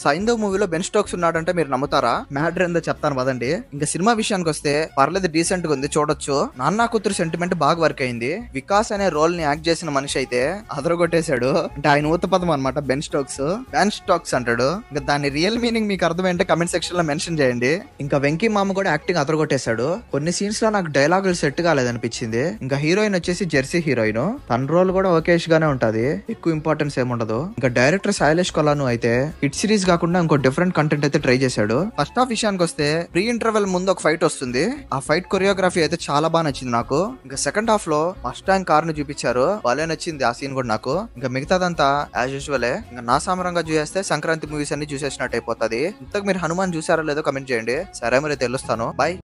సైందవ్ మూవీలో Ben Stokes ఉన్నాడంటే మీరు నమ్ముతారా మ్యాటర్ ఏందో చెప్తాను పదండి ఇంకా సినిమా విషయానికి వస్తే పర్లేదు డీసెంట్ గా ఉంది చూడొచ్చు నాన్న కూతురు సెంటిమెంట్ బాగా వర్క్ అయింది వికాస్ అనే రోల్ ని యాక్ట్ చేసిన మనిషి అయితే అదరగొట్టేశాడు అంటే ఆయన ఊత పదం అనమాట బెన్ స్టోక్స్ బెన్ స్టోక్స్ అంటాడు ఇంకా దాని రియల్ మీనింగ్ మీకు అర్థమైంటే కమెంట్ సెక్షన్ లో మెన్షన్ చేయండి ఇంకా వెంకీ మామ కూడా యాక్టింగ్ అదరగొట్టేశాడు కొన్ని సీన్స్ లో నాకు డైలాగులు సెట్ కాలేదనిపించింది ఇంకా హీరోయిన్ వచ్చేసి జెర్సీ హీరోయిన్ తన రోల్ కూడా ఒకేష్ గానే ఉంటది ఎక్కువ ఇంపార్టెన్స్ ఏముండదు ఇంకా డైరెక్టర్ శైలేష్ కొలాను అయితే హిట్ సిరీస్ కాకుండా ఇంకో డిఫరెంట్ కంటెంట్ అయితే ట్రై చేశాడు ఫస్ట్ హాఫ్ విషయానికి వస్తే ప్రీ ఇంటర్వెల్ ముందు ఒక ఫైట్ వస్తుంది ఆ ఫైట్ కొరియోగ్రఫీ అయితే చాలా బాగా నచ్చింది నాకు ఇంకా సెకండ్ హాఫ్ లో ఫస్ట్ టైం కార్ ను చూపించారు భలే నచ్చింది ఆ సీన్ కూడా నాకు ఇంకా మిగతాదంతా యాజ్ యూజువలే ఇంకా నా సామరంగా చూసేస్తే సంక్రాంతి మూవీస్ అన్ని చూసేసినట్టు అయిపోతుంది ఇంతకు మీరు హనుమాన్ చూసారో లేదో కమెంట్ చేయండి సరే మరి తెలుస్తాను బాయ్